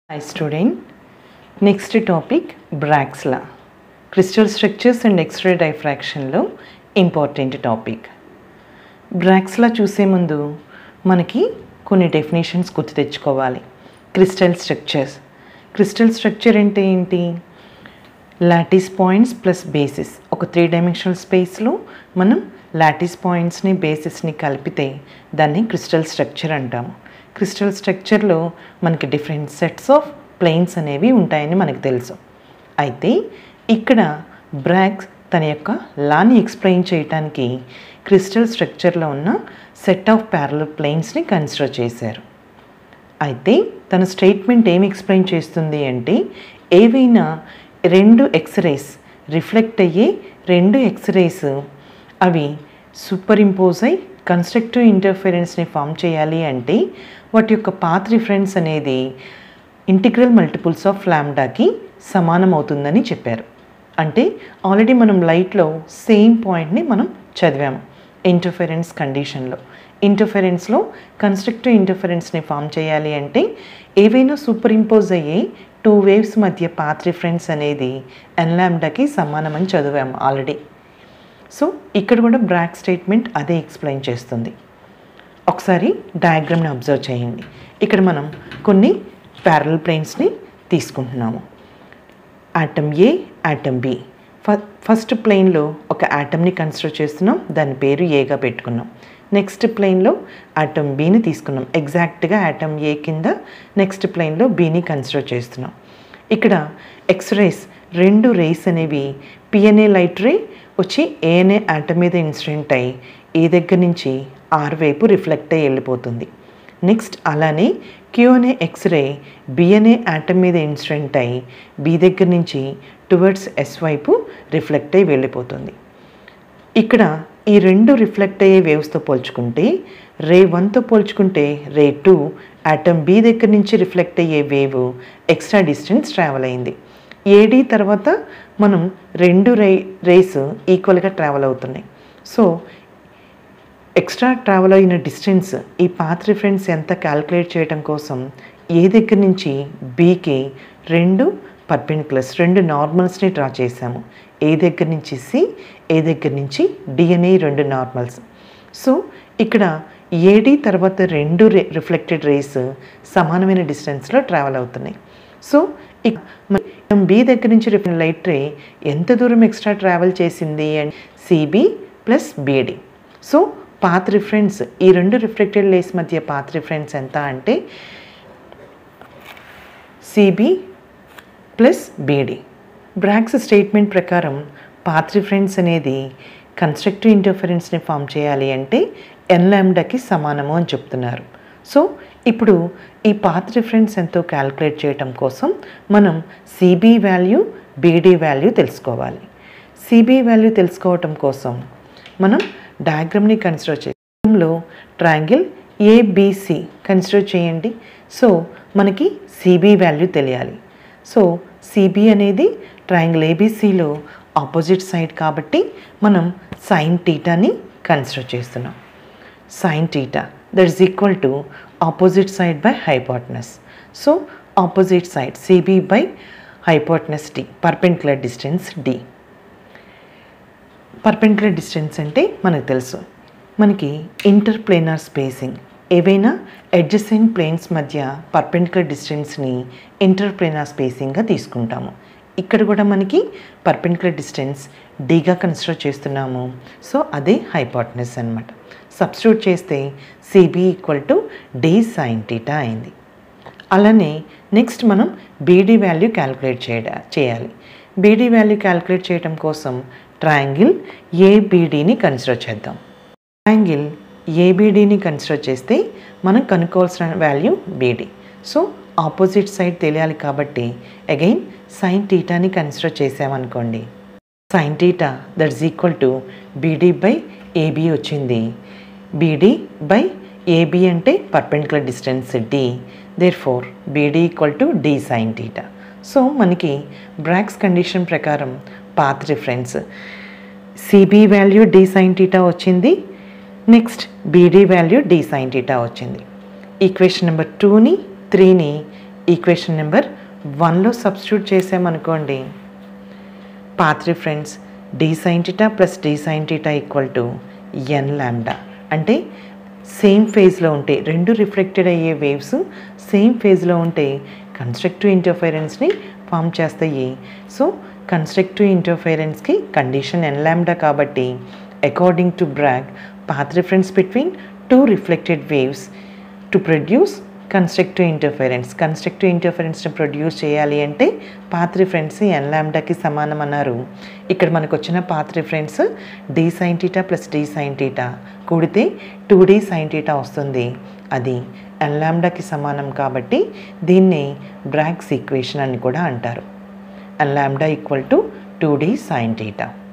Hi student. Next topic Bragg's law. Crystal structures and X-ray diffractionలో important topic Bragg's law చూసే ముందు మనకి కొన్ని డెఫినేషన్స్ గుర్తు తెచ్చుకోవాలి క్రిస్టల్ స్ట్రక్చర్స్ క్రిస్టల్ స్ట్రక్చర్ అంటే ఏంటి లాటిస్ పాయింట్స్ ప్లస్ బేసిస్ ఒక త్రీ డైమెన్షనల్ స్పేస్లో మనం లాటిస్ పాయింట్స్ని బేసిస్ని కలిపితే దాన్ని క్రిస్టల్ స్ట్రక్చర్ అంటాము క్రిస్టల్ స్ట్రక్చర్లో మనకి డిఫరెంట్ సెట్స్ ఆఫ్ ప్లేన్స్ అనేవి ఉంటాయని మనకు తెలుసు అయితే ఇక్కడ బ్రాగ్స్ తన యొక్క లాని ఎక్స్ప్లెయిన్ చేయడానికి క్రిస్టల్ స్ట్రక్చర్లో ఉన్న సెట్ ఆఫ్ ప్యారల ప్లేన్స్ని కన్సిడర్ చేశారు అయితే తన స్టేట్మెంట్ ఏమి ఎక్స్ప్లెయిన్ చేస్తుంది అంటే ఏవైనా రెండు ఎక్స్రేస్ రిఫ్లెక్ట్ అయ్యే రెండు ఎక్స్రేస్ అవి సూపర్ ఇంపోజ్ అయి కన్స్ట్రక్టివ్ ఇంటర్ఫరెన్స్ని ఫామ్ చేయాలి అంటే వాటి యొక్క పాత్ రిఫరెన్స్ అనేది ఇంటిగ్రల్ మల్టిపుల్స్ ఆఫ్ లామ్డాకి సమానం అవుతుందని చెప్పారు అంటే ఆల్రెడీ మనం లైట్లో సేమ్ పాయింట్ని మనం చదివాము ఇంటర్ఫరెన్స్ కండిషన్లో ఇంటర్ఫరెన్స్లో కన్స్ట్రక్టివ్ ఇంటర్ఫరెన్స్ని ఫామ్ చేయాలి అంటే ఏవైనా సూపర్ ఇంపోజ్ అయ్యే టూ వేవ్స్ మధ్య పాత్ రిఫరెన్స్ అనేది ఎన్లామ్డాకి సమానమని చదివాము ఆల్రెడీ సో ఇక్కడ కూడా బ్రాక్ స్టేట్మెంట్ అదే ఎక్స్ప్లెయిన్ చేస్తుంది ఒకసారి డయాగ్రామ్ని అబ్జర్వ్ చేయండి ఇక్కడ మనం కొన్ని ప్యారల్ ప్లేన్స్ని తీసుకుంటున్నాము ఆటమ్ ఏ ఆటమ్ బి ఫ ఫస్ట్ ప్లేన్లో ఒక ఆటమ్ని కన్సిడర్ చేస్తున్నాం దాని పేరు ఏగా పెట్టుకున్నాం నెక్స్ట్ ప్లేన్లో ఆటమ్ బీని తీసుకున్నాం ఎగ్జాక్ట్గా ఆటమ్ ఏ కింద నెక్స్ట్ ప్లేన్లో బీని కన్సిడర్ చేస్తున్నాం ఇక్కడ ఎక్స్రేస్ రెండు రేస్ అనేవి పిఎన్ఏ లైట్ రే వచ్చి ఏఎన్ఏ ఆటమ్ మీద ఇన్సిడెంట్ అయ్యి ఏ దగ్గర నుంచి ఆర్ వైపు రిఫ్లెక్ట్ అయ్యి వెళ్ళిపోతుంది నెక్స్ట్ అలానే క్యూఎన్ఏ ఎక్స్రే బిఎన్ఏ ఆటమ్ మీద ఇన్సిడెంట్ అయ్యి బి దగ్గర నుంచి టువర్డ్స్ ఎస్ వైపు రిఫ్లెక్ట్ అయ్యి వెళ్ళిపోతుంది ఇక్కడ ఈ రెండు రిఫ్లెక్ట్ అయ్యే వేవ్స్తో పోల్చుకుంటే రే వన్తో పోల్చుకుంటే రే టూ ఆటమ్ బి దగ్గర నుంచి రిఫ్లెక్ట్ అయ్యే వేవ్ ఎక్స్ట్రా డిస్టెన్స్ ట్రావెల్ అయింది ఏడి తర్వాత మనం రెండు రే రేస్ ఈక్వల్గా ట్రావెల్ అవుతున్నాయి సో ఎక్స్ట్రా ట్రావెల్ అయిన డిస్టెన్స్ ఈ పాత్ రిఫరెన్స్ ఎంత క్యాల్కులేట్ చేయడం కోసం ఏ దగ్గర నుంచి బీకి రెండు పర్పెండిక్యులర్స్ రెండు నార్మల్స్ని డ్రా చేశాము ఏ దగ్గర నుంచి సి ఏ దగ్గర నుంచి డిఎన్ఏ రెండు నార్మల్స్ సో ఇక్కడ ఏడి తర్వాత రెండు రే రిఫ్లెక్టెడ్ రేస్ సమానమైన డిస్టెన్స్లో ట్రావెల్ అవుతున్నాయి సో మనం బి దగ్గర నుంచి రిఫ్లెక్ట్ లైట్ రే ఎంత దూరం ఎక్స్ట్రా ట్రావెల్ చేసింది and CB plus BD so path reference ఈ రెండు రిఫ్లెక్టెడ్ లేస్ మధ్య పాత్ రిఫరెన్స్ ఎంత అంటే CB plus BD Bragg's statement ప్రకారం పాత్ రిఫరెన్స్ అనేది కన్స్ట్రక్టివ్ ఇంటర్ఫరెన్స్ని ఫామ్ చేయాలి అంటే ఎన్లామ్డాకి సమానము అని చెప్తున్నారు సో ఇప్పుడు ఈ పాత్ రిఫరెన్స్ ఎంతో క్యాల్కులేట్ చేయటం కోసం మనం సిబి వాల్యూ బీడీ వాల్యూ తెలుసుకోవాలి సిబి వాల్యూ తెలుసుకోవటం కోసం మనం డయాగ్రామ్ని కన్సిడర్ చేయడంలో ట్రయాంగిల్ ఏబిసి కన్సిడర్ చేయండి సో మనకి సిబి వాల్యూ తెలియాలి సో సిబి అనేది ట్రయాంగిల్ ఏబిసిలో ఆపోజిట్ సైడ్ కాబట్టి మనం సైన్ టీటాని కన్సిడర్ చేస్తున్నాం sine theta that is equal to opposite side by hypotenuse so opposite side CB by hypotenuse D perpendicular distance D perpendicular distance అంటే మనకు తెలుసు మనకి ఇంటర్ ప్లేనార్ స్పేసింగ్ ఏవైనా అడ్జసెంట్ ప్లేన్స్ మధ్య పర్పెండిక్యులర్ డిస్టెన్స్ని ఇంటర్ ప్లేనార్ స్పేసింగ్గా తీసుకుంటాము ఇక్కడ కూడా మనకి పర్పెండిక్యులర్ డిస్టెన్స్ డీగా కన్సిడర్ చేస్తున్నాము సో అదే హైపాట్నెస్ అనమాట సబ్స్టిట్యూట్ చేస్తే CB equal to D sine theta అయింది అలానే నెక్స్ట్ మనం బీడీ వాల్యూ క్యాలిక్యులేట్ చేయ చేయాలి బీడీ వాల్యూ క్యాలిక్యులేట్ చేయడం కోసం ట్రయాంగిల్ ఏబిడిని కన్సిడర్ చేద్దాం ట్రయాంగిల్ ఏబిడిని కన్సిడర్ చేస్తే మనం కనుక్కోవాల్సిన value BD so opposite side తెలియాలి కాబట్టి అగైన్ సైన్ టీటాని కన్సిడర్ చేసామనుకోండి sine theta that is equal to BD by AB వచ్చింది బీడీ బై ఏబి అంటే perpendicular distance D therefore BD equal to D sine theta so మనకి Bragg's condition ప్రకారం path reference CB value D sine theta వచ్చింది next BD value D sine theta వచ్చింది equation number టూని త్రీని equation number వన్లో substitute చేసామనుకోండి path reference D sine theta plus D sine theta equal to N lambda అంటే same ఫేజ్లో ఉంటే రెండు రిఫ్లెక్టెడ్ అయ్యే వేవ్స్ సేమ్ ఫేజ్లో ఉంటే కన్స్ట్రక్టివ్ ఇంటర్ఫైరెన్స్ని ఫామ్ చేస్తాయి సో కన్స్ట్రక్టివ్ ఇంటర్ఫైరెన్స్కి కండిషన్ ఎన్ ల్యాండా కాబట్టి according to Bragg path reference between two reflected waves to produce constructive interference constructive ఇంటర్ఫరెన్స్ని ప్రొడ్యూస్ చేయాలి అంటే పాత్ రిఫరెన్స్ ఎన్ ల్యాండాకి సమానం అన్నారు ఇక్కడ మనకు వచ్చిన path reference D sine theta plus D sine theta కూడితే టూ డి సైన్ టీటా వస్తుంది అది ఎన్ ల్యాండాకి సమానం కాబట్టి దీన్ని బ్రాగ్స్ ఈక్వేషన్ అని కూడా అంటారు N lambda equal to two D sine theta